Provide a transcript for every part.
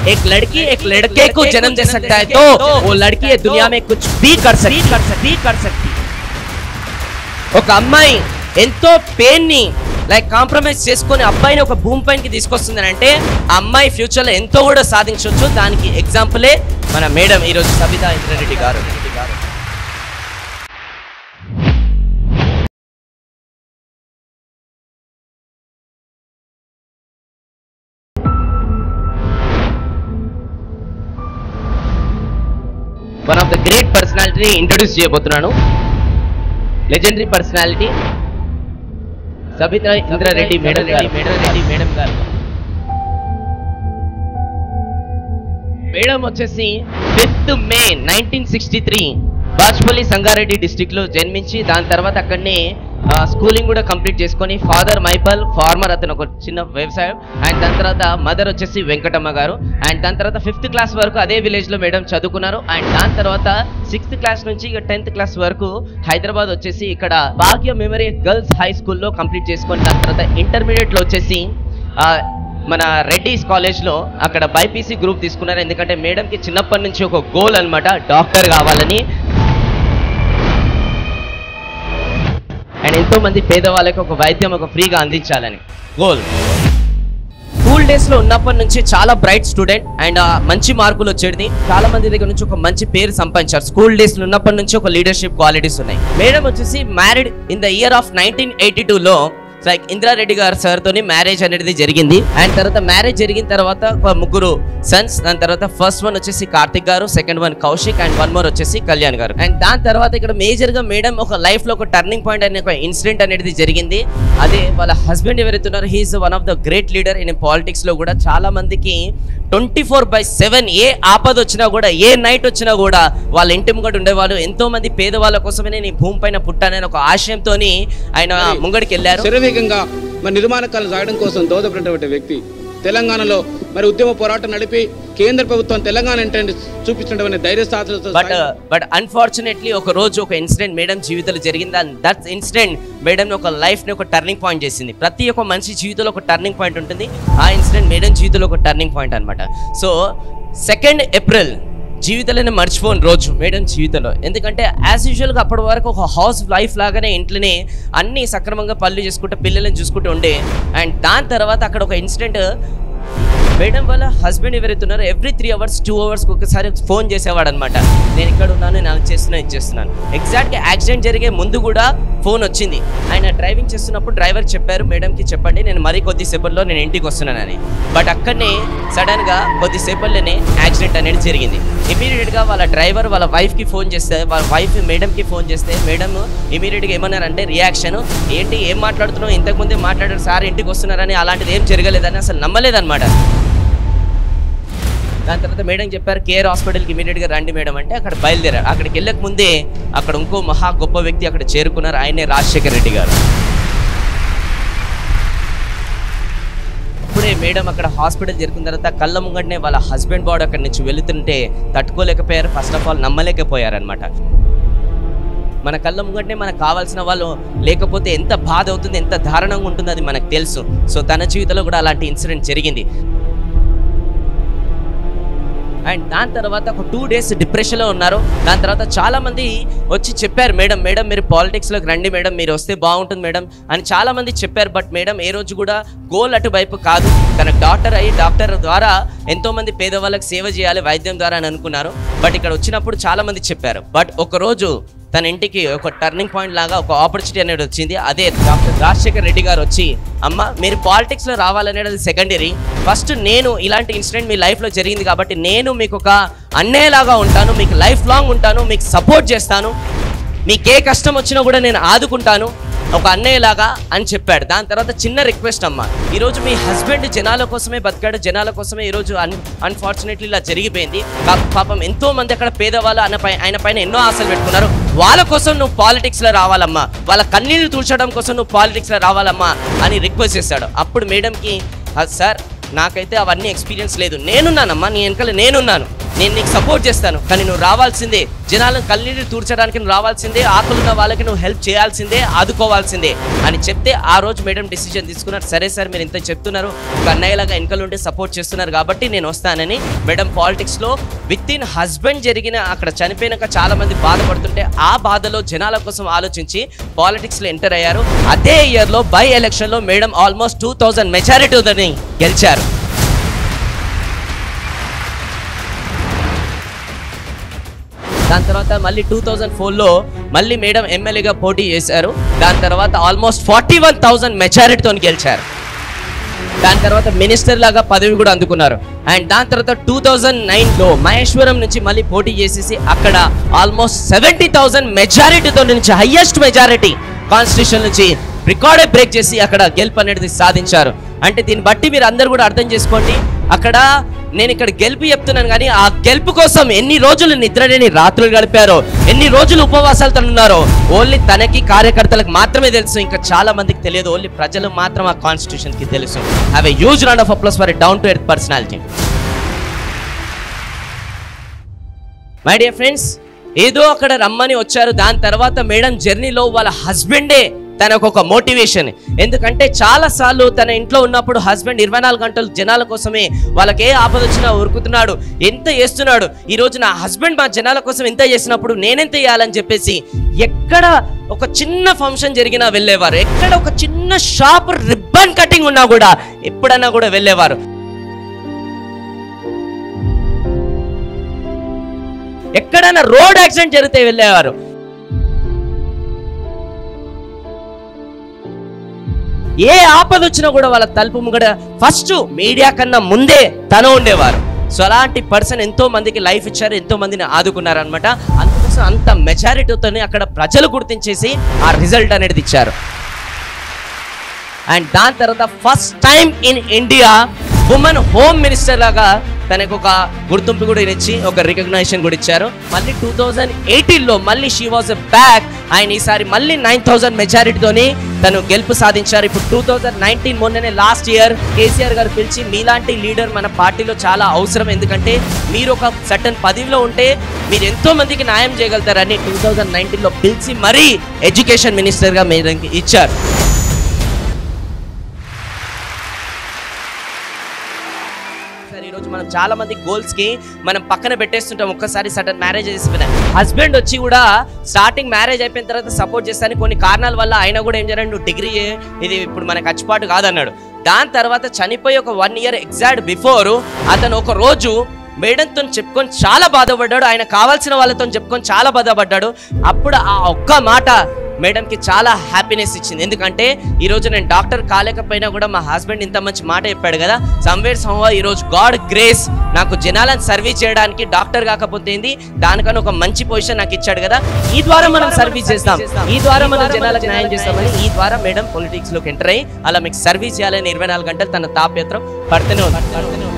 एक लड़की एक लड़के को जन्म दे सकता है तो वो लड़की ये दुनिया में कुछ भी कर सकती कर सकती कर सकती ఒక అమ్మాయి ఎంతో పెయిన్ ని లైక్ కాంప్రమైజ్ చేసుకొని అబ్బాయిని ఒక భూమి పైనకి తీసుకొస్తుందని అంటే ఆ అమ్మాయి ఫ్యూచర్ లో ఎంతో కూడా సాధించవచ్చు దానికి ఎగ్జాంపులే మన మేడం ఈరోజు సబితా ఇంద్రారెడ్డి గారు one of the great personality introduce చేయబోతున్నాను legendary personality Sabitha Indra Reddy madam గారు మేడం మేడం గారు మేడం వచ్చేసి fifth May nineteen sixty three Bajpalli Sangareddy district లో జన్మించి దాని తర్వాత అక్కడనే స్కూలింగ్ కూడా కంప్లీట్ చేసుకొని ఫాదర్ మైపల్ ఫార్మర్ అతను ఒక చిన్న వ్యవసాయం అండ్ దాని తర్వాత మదర్ వచ్చేసి వెంకటమ్మ గారు అండ్ దాని తర్వాత ఫిఫ్త్ క్లాస్ వరకు అదే విలేజ్ లో మేడం చదువుకున్నారు అండ్ దాని తర్వాత సిక్స్త్ క్లాస్ నుంచి ఇక టెన్త్ క్లాస్ వరకు హైదరాబాద్ వచ్చేసి ఇక్కడ భాగ్య మెమరీ గర్ల్స్ హై స్కూల్లో కంప్లీట్ చేసుకొని దాని తర్వాత ఇంటర్మీడియట్ లో వచ్చేసి ఆ, మన రెడ్డిస్ కాలేజ్ లో అక్కడ బైపీసీ గ్రూప్ తీసుకున్నారు ఎందుకంటే మేడం కి చిన్నప్పటి నుంచి ఒక గోల్ అన్నమాట డాక్టర్ కావాలని అండ్ ఎంతో మంది పేదవాళ్ళకి ఒక వైద్యం ఒక ఫ్రీగా అందించాలని గోల్ స్కూల్ డేస్ లో ఉన్నప్పటి నుంచి చాలా బ్రైట్ స్టూడెంట్ అండ్ మంచి మార్కులు వచ్చేది చాలా మంది దగ్గర నుంచి ఒక మంచి పేరు సంపాదించారు స్కూల్ డేస్ లో ఉన్నప్పటి నుంచి ఒక లీడర్షిప్ క్వాలిటీస్ ఉన్నాయి మేడం వచ్చేసి married in the year of nineteen eighty two లో లైక్ ఇందిరారెడ్డి గారు సార్ తోని మ్యారేజ్ అనేది జరిగింది అండ్ తర్వాత మ్యారేజ్ జరిగిన తర్వాత ఒక ముగ్గురు సన్స్ దాని తర్వాత ఫస్ట్ వన్ వచ్చేసి కార్తిక్ గారు second one Kaushik and one more వచ్చేసి కళ్యాణ్ గారు అండ్ దాని తర్వాత ఇక్కడ మేజర్ గా మేడం ఒక లైఫ్ లో ఒక టర్నింగ్ పాయింట్ అనే ఒక ఇన్సిడెంట్ అనేది జరిగింది అదే వాళ్ళ హస్బెండ్ ఎవరైతే ఉన్నారో he's one of the great leader in politics లో కూడా చాలా మందికి ట్వంటీ ఫోర్ బై సెవెన్ ఏ ఆపద వచ్చినా కూడా ఏ నైట్ వచ్చినా కూడా వాళ్ళ ఇంటి ముంగట ఉండేవాళ్ళు ఎంతో మంది పేదవాళ్ళ కోసమే నేను ఈ భూమి పైన పుట్టానని ఒక ఆశయంతో ఆయన ముంగడికి వెళ్ళారు శరవేగంగా మరి నిర్మాణ కళను సాగడం కోసం దోహదపడినటువంటి వ్యక్తి తెలంగాణలో మరి ఉద్యమ పోరాటం నడిపి కేంద్ర ప్రభుత్వం తెలంగాణ అంటే చూపించినటువంటి ధైర్య సాధనతో బట్ బట్ అన్ఫార్చునేట్లీ ఒక రోజు ఒక ఇన్సిడెంట్ మేడం జీవితంలో జరిగింది అండ్ దట్ ఇన్సిడెంట్ మేడం ఒక లైఫ్ ని ఒక టర్నింగ్ పాయింట్ చేసింది ప్రతి ఒక్క మనిషి జీవితంలో ఒక టర్నింగ్ పాయింట్ ఉంటుంది ఆ ఇన్సిడెంట్ మేడం జీవితంలో ఒక టర్నింగ్ పాయింట్ అన్నమాట సో సెకండ్ ఏప్రిల్ జీవితంలోనే మర్చిపోని రోజు మేడం జీవితంలో ఎందుకంటే యాజ్ యూజువల్గా అప్పటి వరకు ఒక హౌస్ లైఫ్ లాగానే ఇంట్లోనే అన్ని సక్రమంగా పనులు చేసుకుంటూ పిల్లలను చూసుకుంటూ ఉండే అండ్ దాని తర్వాత అక్కడ ఒక ఇన్సిడెంట్ మేడం వాళ్ళ హస్బెండ్ ఎవరైతే ఉన్నారో ఎవ్రీ త్రీ అవర్స్ టూ అవర్స్కి ఒకసారి ఫోన్ చేసేవాడు అనమాట నేను ఇక్కడ ఉన్నాను నేను అది చేస్తున్నా ఇది చేస్తున్నాను ఎగ్జాక్ట్గా యాక్సిడెంట్ జరిగే ముందు కూడా ఫోన్ వచ్చింది ఆయన డ్రైవింగ్ చేస్తున్నప్పుడు డ్రైవర్ చెప్పారు మేడంకి చెప్పండి నేను మరీ కొద్దిసేపట్లో నేను ఇంటికి వస్తున్నానని బట్ అక్కడనే సడన్గా కొద్దిసేపట్లోనే యాక్సిడెంట్ అనేది జరిగింది ఇమీడియట్గా వాళ్ళ డ్రైవర్ వాళ్ళ వైఫ్కి ఫోన్ చేస్తే వాళ్ళ వైఫ్ మేడంకి ఫోన్ చేస్తే మేడం ఇమీడియట్గా ఏమన్నారంటే రియాక్షన్ ఏంటి ఏం మాట్లాడుతున్నావు ఇంతకుముందే మాట్లాడారు సార్ ఇంటికి వస్తున్నారని అలాంటిది ఏం జరగలేదని అసలు నమ్మలేదన్నమాట దాని తర్వాత మేడం చెప్పారు కేర్ హాస్పిటల్కి ఇమీడియట్గా రండి మేడం అంటే అక్కడ బయలుదేరారు అక్కడికి వెళ్ళక ముందే అక్కడ ఇంకో మహా గొప్ప వ్యక్తి అక్కడ చేరుకున్నారు ఆయనే రాజశేఖర్ రెడ్డి గారు అప్పుడే మేడం అక్కడ హాస్పిటల్ చేరుకున్న తర్వాత కళ్ళ ముంగటనే వాళ్ళ హస్బెండ్ బాడీ అక్కడి నుంచి వెళుతుంటే తట్టుకోలేకపోయారు ఫస్ట్ ఆఫ్ ఆల్ నమ్మలేకపోయారు అనమాట మన కళ్ళ ముంగటనే మనకు కావాల్సిన వాళ్ళు లేకపోతే ఎంత బాధ అవుతుంది ఎంత దారుణంగా ఉంటుందో అది మనకు తెలుసు సో తన జీవితంలో కూడా అలాంటి ఇన్సిడెంట్ జరిగింది అండ్ దాని తర్వాత ఒక టూ డేస్ డిప్రెషన్లో ఉన్నారు దాని తర్వాత చాలా మంది వచ్చి చెప్పారు మేడం మేడం మీరు పాలిటిక్స్లోకి రండి మేడం మీరు వస్తే బాగుంటుంది మేడం అని చాలా మంది చెప్పారు బట్ మేడం ఏ రోజు కూడా గోల్ అటువైపు కాదు తన డాక్టర్ అయ్యి డాక్టర్ ద్వారా ఎంతో మంది పేదవాళ్ళకి సేవ చేయాలి వైద్యం ద్వారా అని అనుకున్నారు బట్ ఇక్కడ వచ్చినప్పుడు చాలా మంది చెప్పారు బట్ ఒక రోజు తన ఇంటికి ఒక టర్నింగ్ పాయింట్ లాగా ఒక ఆపర్చునిటీ అనేది వచ్చింది అదే డాక్టర్ రాజశేఖర్ రెడ్డి గారు వచ్చి అమ్మ మీరు పాలిటిక్స్లో రావాలనేది సెకండరీ ఫస్ట్ నేను ఇలాంటి ఇన్సిడెంట్ మీ లైఫ్లో జరిగింది కాబట్టి నేను మీకు ఒక అన్నయ్యలాగా ఉంటాను మీకు లైఫ్ లాంగ్ ఉంటాను మీకు సపోర్ట్ చేస్తాను మీకు ఏ కష్టం వచ్చినా కూడా నేను ఆదుకుంటాను ఒక అన్నయ్యలాగా అని చెప్పాడు దాని తర్వాత చిన్న రిక్వెస్ట్ అమ్మ ఈరోజు మీ హస్బెండ్ జనాల కోసమే బతికాడు జనాల కోసమే ఈరోజు అన్ అన్ఫార్చునేట్లీ ఇలా జరిగిపోయింది పా- పాపం ఎంతో మంది అక్కడ పేదవాళ్ళు ఆయన పై ఆయన పైన ఎన్నో ఆశలు పెట్టుకున్నారు వాళ్ళ కోసం నువ్వు పాలిటిక్స్లో రావాలమ్మా వాళ్ళ కన్నీళ్లు తుడచడం కోసం నువ్వు పాలిటిక్స్లో రావాలమ్మా అని రిక్వెస్ట్ చేశాడు అప్పుడు మేడంకి సార్ నాకైతే అవన్నీ ఎక్స్పీరియన్స్ లేదు నేనున్నానమ్మా నీ వెనకాల నేనున్నాను నేను నీకు సపోర్ట్ చేస్తాను కానీ నువ్వు రావాల్సిందే జనాలను కన్నీరు తూర్చడానికి నువ్వు రావాల్సిందే ఆకలున్న వాళ్ళకి నువ్వు హెల్ప్ చేయాల్సిందే ఆదుకోవాల్సిందే అని చెప్తే ఆ రోజు మేడం డిసిజన్ తీసుకున్నారు సరే సార్ మీరు ఇంత చెప్తున్నారు ఒక అన్నయ్యలాగా వెనకలు ఉండి సపోర్ట్ చేస్తున్నారు కాబట్టి నేను వస్తానని మేడం పాలిటిక్స్లో విత్ ఇన్ హస్బెండ్ జరిగిన అక్కడ చనిపోయినాక చాలా మంది బాధపడుతుంటే ఆ బాధలో జనాల కోసం ఆలోచించి పాలిటిక్స్లో ఎంటర్ అయ్యారు అదే ఇయర్లో బై ఎలక్షన్లో మేడం ఆల్మోస్ట్ టూ థౌజండ్ మెజారిటీని గెలిచారు దాని తర్వాత మళ్ళీ టూ థౌజండ్ ఫోర్లో మళ్ళీ మేడం ఎమ్మెల్యేగా పోటీ చేశారు దాని తర్వాత ఆల్మోస్ట్ ఫార్టీ వన్ థౌజండ్ మెజారిటీతో గెలిచారు దాని తర్వాత మినిస్టర్ లాగా పదవి కూడా అందుకున్నారు అండ్ దాని తర్వాత టూ థౌజండ్ నైన్లో మహేశ్వరం నుంచి మళ్ళీ పోటీ చేసేసి అక్కడ ఆల్మోస్ట్ సెవెంటీ థౌజండ్ మెజారిటీతో నుంచి హయ్యెస్ట్ మెజారిటీ కాన్స్టిట్యూషన్ నుంచి రికార్డే బ్రేక్ చేసి అక్కడ గెలుపు అనేది సాధించారు అంటే దీన్ని బట్టి మీరు అందరు కూడా అర్థం చేసుకోండి అక్కడ నేను ఇక్కడ గెలుపు చెప్తున్నాను కానీ ఆ గెలుపు కోసం ఎన్ని రోజులు నిద్రలేని రాత్రులు గడిపారో ఎన్ని రోజులు ఉపవాసాలతో ఉన్నారో ఓన్లీ తనకి కార్యకర్తలకు మాత్రమే తెలుసు ఇంకా చాలా మందికి తెలియదు ఓన్లీ ప్రజలు మాత్రం ఆ కాన్స్టిట్యూషన్ కి తెలుసు have a huge round of applause for down to earth personality my dear friends ఏదో అక్కడ రమ్మని వచ్చారు దాని తర్వాత మేడం జర్నీలో వాళ్ళ హస్బెండే తనకు ఒక మోటివేషన్ ఎందుకంటే చాలా సార్లు తన ఇంట్లో ఉన్నప్పుడు హస్బెండ్ ఇరవై నాలుగు గంటలు జనాల కోసమే వాళ్ళకి ఏ ఆపద వచ్చినా ఉరుకుతున్నాడు ఎంత చేస్తున్నాడు ఈ రోజు నా హస్బెండ్ మా జనాల కోసం ఎంత చేసినప్పుడు నేనెంత చేయాలని చెప్పేసి ఎక్కడ ఒక చిన్న ఫంక్షన్ జరిగినా వెళ్ళేవారు ఎక్కడ ఒక చిన్న షాప్ రిబ్బన్ కటింగ్ ఉన్నా కూడా ఎప్పుడన్నా కూడా వెళ్ళేవారు ఎక్కడైనా రోడ్ యాక్సిడెంట్ జరిగితే వెళ్ళేవారు ఏ ఆపద వచ్చినా కూడా వాళ్ళ తలుపు ముంగడ ఫస్ట్ మీడియా కన్నా ముందే తను ఉండేవారు సో అలాంటి పర్సన్ ఎంతో మందికి లైఫ్ ఇచ్చారు ఎంతో మందిని ఆదుకున్నారు అనమాట అందుకోసం అంత మెజారిటీతోనే అక్కడ ప్రజలు గుర్తించేసి ఆ రిజల్ట్ అనేది ఇచ్చారు అండ్ దాని తర్వాత first time in India women home minister లాగా తనకు ఒక గుర్తింపు కూడా ఇచ్చి ఒక రికగ్నైజేషన్ కూడా ఇచ్చారు మళ్ళీ టూ థౌజండ్ ఎయిటీన్లో మళ్ళీ షీ వాజ్ బ్యాక్ ఆయన ఈసారి మళ్ళీ నైన్ థౌసండ్ మెజారిటీతోని తను గెలుపు సాధించారు ఇప్పుడు టూ థౌజండ్ నైన్టీన్ మొన్ననే లాస్ట్ ఇయర్ కేసీఆర్ గారు పిలిచి మీలాంటి లీడర్ మన పార్టీలో చాలా అవసరం ఎందుకంటే మీరు ఒక సర్టన్ పదవిలో ఉంటే మీరు ఎంతో మందికి న్యాయం చేయగలుగుతారని టూ థౌజండ్ నైన్టీన్లో పిలిచి మరీ ఎడ్యుకేషన్ మినిస్టర్గా మీరు ఇచ్చారు సార్ ఈరోజు మనం చాలా మంది గోల్స్ కి మనం పక్కన పెట్టేస్తుంటాం ఒక్కసారి సడన్ మ్యారేజ్ చేసుకున్నా హస్బెండ్ వచ్చి కూడా స్టార్టింగ్ మ్యారేజ్ అయిపోయిన తర్వాత సపోర్ట్ చేస్తాను కొన్ని కారణాల వల్ల ఆయన కూడా ఏం చేయాలి నువ్వు డిగ్రీ ఇది ఇప్పుడు మనకు అచ్చుపాటు కాదన్నాడు దాని తర్వాత చనిపోయి ఒక వన్ ఇయర్ ఎగ్జాక్ట్ బిఫోర్ అతను ఒక రోజు మేడంతో చెప్పుకొని చాలా బాధపడ్డాడు ఆయన కావాల్సిన వాళ్ళతో చెప్పుకొని చాలా బాధపడ్డాడు అప్పుడు ఆ ఒక్క మాట మేడంకి చాలా హ్యాపీనెస్ ఇచ్చింది ఎందుకంటే ఈ రోజు నేను డాక్టర్ కాలేకపోయినా కూడా మా హస్బెండ్ ఇంత మంచి మాట చెప్పాడు కదా సమ్వేర్ సంహ ఈ రోజు గాడ్ గ్రేస్ నాకు జనాలను సర్వీస్ చేయడానికి డాక్టర్ కాకపోతే ఏంది దానికన్నా ఒక మంచి పొజిషన్ నాకు ఇచ్చాడు కదా ఈ ద్వారా మనం సర్వీస్ చేస్తాం ఈ ద్వారా మనం జనాలకు న్యాయం చేస్తామని ఈ ద్వారా మేడం పొలిటిక్స్ లోకి ఎంటర్ అయ్యి అలా మీకు సర్వీస్ చేయాలని ఇరవై నాలుగు గంటలు తన తాపత్రం పడుతూనే ఉంది పడుతూనే ఉంది.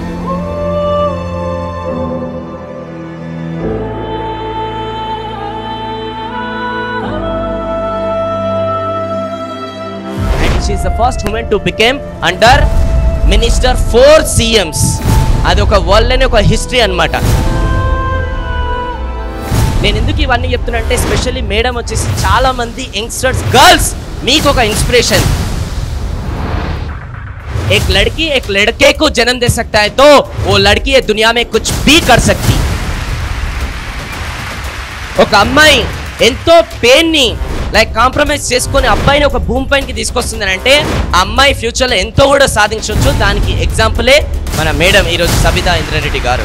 and she is the first woman to become under minister four CMs అది ఒక వరల్డ్ ఒక హిస్టరీ అన్నమాట నేను ఎందుకు ఇవన్నీ చెప్తున్నా అంటే ఎస్పెషల్లీ మేడం వచ్చేసి చాలా మంది యంగ్స్టర్స్ గర్ల్స్ మీకు ఒక ఇన్స్పిరేషన్ एक लड़की एक लड़के को जन्म दे सकता है तो वो लड़की ये दुनिया में कुछ भी कर सकती ఒక అమ్మాయి ఎంతో పెయిన్ ని లైక్ కాంప్రమైజ్ చేసుకొని అబ్బాయిని ఒక భూమి పైనకి తీసుకొస్తుంది అంటే ఆ అమ్మాయి ఫ్యూచర్ లో ఎంతో కూడా సాధించవచ్చు దానికి ఎగ్జాంపులే మన మేడం ఈరోజు సబితా ఇంద్రారెడ్డి గారు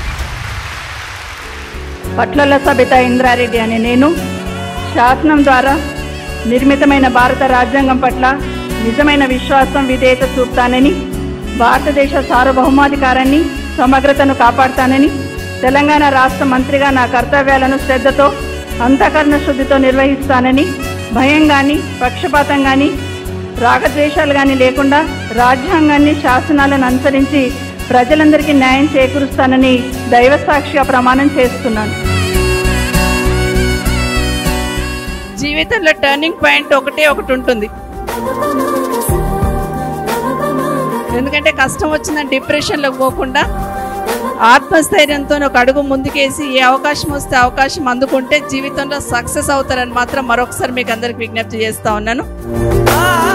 పట్లల సబిత ఇంద్రారెడ్డి అనే నేను శాసనం ద్వారా నిర్మితమైన భారత రాజ్యాంగం పట్ల నిజమైన విశ్వాసం విధేయత చూపుతానని భారతదేశ సార్వభౌమాధికారాన్ని సమగ్రతను కాపాడుతానని తెలంగాణ రాష్ట్ర మంత్రిగా నా కర్తవ్యాలను శ్రద్ధతో అంతఃకరణ శుద్ధితో నిర్వహిస్తానని భయం కానీ పక్షపాతం కానీ రాగద్వేషాలు కానీ లేకుండా రాజ్యాంగాన్ని శాసనాలను అనుసరించి ప్రజలందరికీ న్యాయం చేకూరుస్తానని దైవ సాక్షిగా ప్రమాణం చేస్తున్నాను జీవితంలో టర్నింగ్ పాయింట్ ఒకటే ఒకటి ఉంటుంది ఎందుకంటే కష్టం వచ్చిన డిప్రెషన్లోకి పోకుండా ఆత్మస్థైర్యంతో ఒక అడుగు ముందుకేసి ఏ అవకాశం వస్తే అవకాశం అందుకుంటే జీవితంలో సక్సెస్ అవుతారని మాత్రం మరొకసారి మీకు అందరికి విజ్ఞప్తి చేస్తా ఉన్నాను